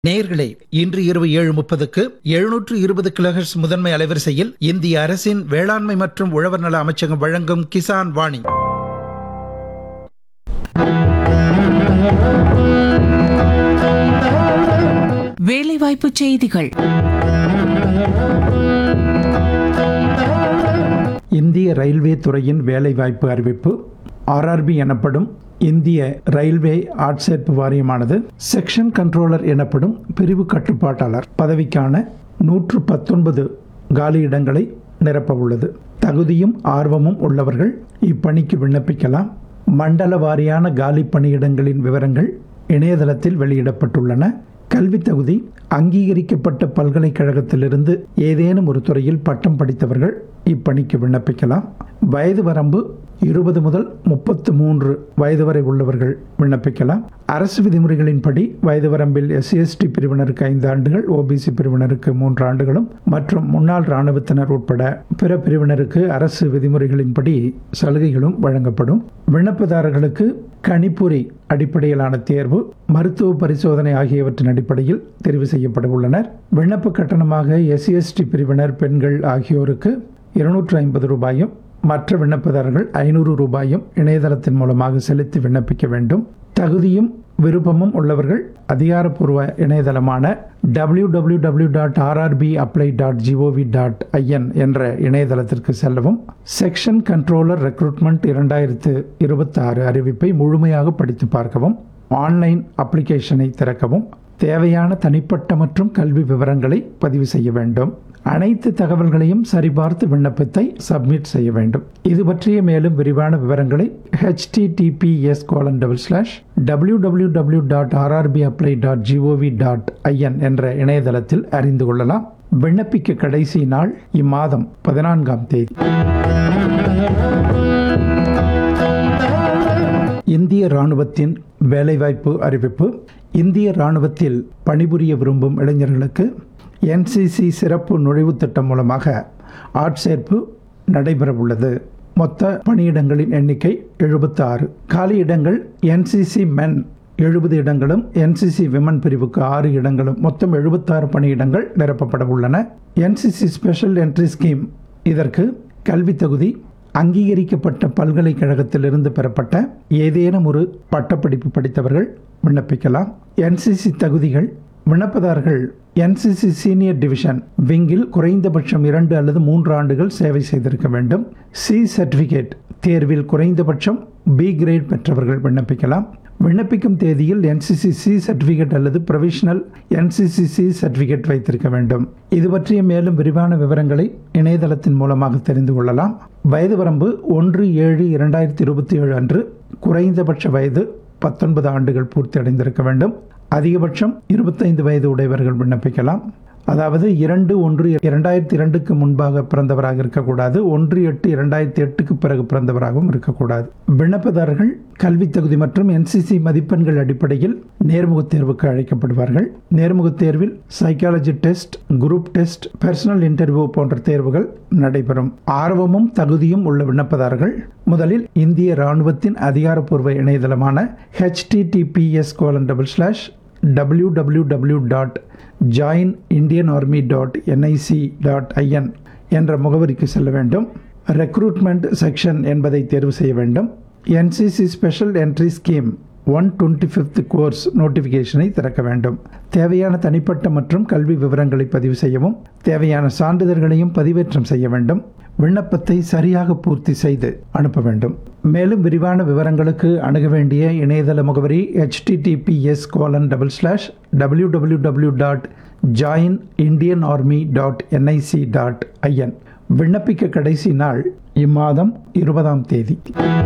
நேயர்களே இன்று இரவு ஏழு முப்பதுக்கு எழுநூற்று இருபது கிலோஹெர்ட்ஸ் முதன்மை அலைவரிசையில் இந்திய அரசின் வேளாண்மை மற்றும் உழவர் நல அமைச்சகம் வழங்கும் கிசான் வாணி வேலைவாய்ப்பு செய்திகள் இந்திய ரயில்வே துறையின் வேலைவாய்ப்பு அறிவிப்பு ஆர்ஆர்பி எனப்படும் இந்திய ரயில்வே ஆட்சேர்ப்பு வாரியமானது செக்ஷன் கண்ட்ரோலர் எனப்படும் பிரிவு கட்டுப்பாட்டாளர் பதவிக்கான நூற்று பத்தொன்பது காலியிடங்களை நிரப்ப உள்ளது தகுதியும் ஆர்வமும் உள்ளவர்கள் இப்பணிக்கு விண்ணப்பிக்கலாம் மண்டல வாரியான காலி பணியிடங்களின் விவரங்கள் இணையதளத்தில் வெளியிடப்பட்டுள்ளன கல்வித் தகுதி அங்கீகரிக்கப்பட்ட பல்கலைக்கழகத்திலிருந்து ஏதேனும் ஒரு துறையில் பட்டம் படித்தவர்கள் இப்பணிக்கு விண்ணப்பிக்கலாம் வயது வரம்பு இருபது முதல் முப்பத்து மூன்று வயது வரை உள்ளவர்கள் விண்ணப்பிக்கலாம் அரசு விதிமுறைகளின்படி வயது வரம்பில் எஸ்சி எஸ்டி பிரிவினருக்கு ஐந்து ஆண்டுகள் ஓபிசி பிரிவினருக்கு மூன்று ஆண்டுகளும் மற்றும் முன்னாள் இராணுவத்தினர் உட்பட பிற பிரிவினருக்கு அரசு விதிமுறைகளின்படி சலுகைகளும் வழங்கப்படும் விண்ணப்பதாரர்களுக்கு கணிப்பொறி அடிப்படையிலான தேர்வு மருத்துவ பரிசோதனை ஆகியவற்றின் அடிப்படையில் தெரிவு செய்யப்பட உள்ளனர் விண்ணப்ப கட்டணமாக எஸ்சி எஸ்டி பிரிவினர் பெண்கள் ஆகியோருக்கு இருநூற்று ஐம்பது ரூபாயும் மற்ற விண்ணப்பதாரர்கள் ஐநூறு ரூபாயும் இணையதளத்தின் மூலமாக செலுத்தி விண்ணப்பிக்க வேண்டும் தகுதியும் விருப்பமும் உள்ளவர்கள் அதிகாரப்பூர்வ இணையதளமான W W W dot RRB apply dot G O V dot I N என்ற இணையதளத்திற்கு செல்லவும் செக்ஷன் கண்ட்ரோலர் ரெக்ரூட்மெண்ட் இரண்டாயிரத்து இருபத்தாறு அறிவிப்பை முழுமையாக படித்து பார்க்கவும் ஆன்லைன் அப்ளிகேஷனை திறக்கவும் தேவையான தனிப்பட்ட மற்றும் கல்வி விவரங்களை பதிவு செய்ய வேண்டும் அனைத்து தகவல்களையும் சரிபார்த்து விண்ணப்பத்தை சப்மிட் செய்ய வேண்டும் இது பற்றிய மேலும் விரிவான விவரங்களை HTTPS colon double slash W W W dot RRB apply dot G O V dot I N என்ற இணையதளத்தில் அறிந்து கொள்ளலாம் விண்ணப்பிக்க கடைசி நாள் இம்மாதம் பதினான்காம் தேதி இந்திய ராணுவத்தின் வேலைவாய்ப்பு அறிவிப்பு இந்திய ராணுவத்தில் பணிபுரிய விரும்பும் இளைஞர்களுக்கு என்சிசி சிறப்பு நுழைவுத் திட்டம் மூலமாக ஆட்சேர்ப்பு நடைபெறவுள்ளது மொத்த பணியிடங்களின் எண்ணிக்கை எழுபத்தி ஆறு காலி இடங்கள் என்சிசி மென் எழுபது இடங்களும் என்சிசி விமன் பிரிவுக்கு ஆறு இடங்களும் மொத்தம் எழுபத்தாறு பணியிடங்கள் நிரப்பப்பட உள்ளன என்சிசி ஸ்பெஷல் என்ட்ரி ஸ்கீம் இதற்கு கல்வி தகுதி அங்கீகரிக்கப்பட்ட பல்கலைக்கழகத்திலிருந்து பெறப்பட்ட ஏதேனும் ஒரு பட்டப்படிப்பு படித்தவர்கள் விண்ணப்பிக்கலாம் என்சிசி தகுதிகள் விண்ணப்பதாரர்கள் என்சிசி சீனியர் டிவிஷன் விங்கில் குறைந்தபட்சம் இரண்டு அல்லது மூன்று ஆண்டுகள் சேவை செய்திருக்க வேண்டும் சி சர்டிஃபிகேட் தேர்வில் குறைந்தபட்சம் பி கிரேட் பெற்றவர்கள் விண்ணப்பிக்கலாம் விண்ணப்பிக்கும் தேதியில் என்சிசி சி சர்டிஃபிகேட் அல்லது ப்ரொவிஷனல் என்சிசி சி சர்டிஃபிகேட் வைத்திருக்க வேண்டும் இது பற்றிய மேலும் விரிவான விவரங்களை இணையதளத்தின் மூலமாக தெரிந்து கொள்ளலாம் வயது வரம்பு ஒன்று ஏழு இரண்டாயிரத்தி இருபத்தி ஏழு அன்று குறைந்தபட்ச வயது பத்தொன்பது ஆண்டுகள் பூர்த்தி அடைந்திருக்க வேண்டும் அதிகபட்சம் இருபத்தைந்து வயது உடையவர்கள் விண்ணப்பிக்கலாம் அதாவது இரண்டு ஒன்று இரண்டாயிரத்தி இரண்டுக்கு முன்பாக பிறந்தவராக இருக்கக்கூடாது ஒன்று எட்டு இரண்டாயிரத்தி எட்டுக்கு பிறகு பிறந்தவராகவும் இருக்கக்கூடாது விண்ணப்பதாரர்கள் கல்வி தகுதி மற்றும் என்சிசி மதிப்பெண்கள் அடிப்படையில் நேர்முகத் தேர்வுக்கு அழைக்கப்படுவார்கள் நேர்முகத் தேர்வில் psychology test group test personal interview போன்ற தேர்வுகள் நடைபெறும் ஆர்வமும் தகுதியும் உள்ள விண்ணப்பதாரர்கள் முதலில் இந்திய ராணுவத்தின் அதிகாரப்பூர்வ இணையதளமான HTTPS colon double slash W W W dot join Indian army dot NIC dot I N என்ற முகவரிக்கு செல்ல வேண்டும் ரெக்ரூட்மெண்ட் செக்ஷன் என்பதை தேர்வு செய்ய வேண்டும் NCC special entry scheme one twenty fifth course நோட்டிஃபிகேஷனை திறக்க வேண்டும் தேவையான தனிப்பட்ட மற்றும் கல்வி விவரங்களை பதிவு செய்யவும் தேவையான சான்றிதழ்களையும் பதிவேற்றம் செய்ய வேண்டும் விண்ணப்பத்தை சரியாக பூர்த்தி செய்து அனுப்ப வேண்டும் மேலும் விரிவான விவரங்களுக்கு அணுக வேண்டிய இணையதள முகவரி HTTPS colon double slash W W W dot join Indian army dot NIC dot I N விண்ணப்பிக்க கடைசி நாள் இம்மாதம் இருபதாம் தேதி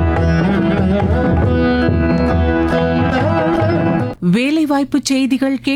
வேலைவாய்ப்பு செய்திகள் கேட்டு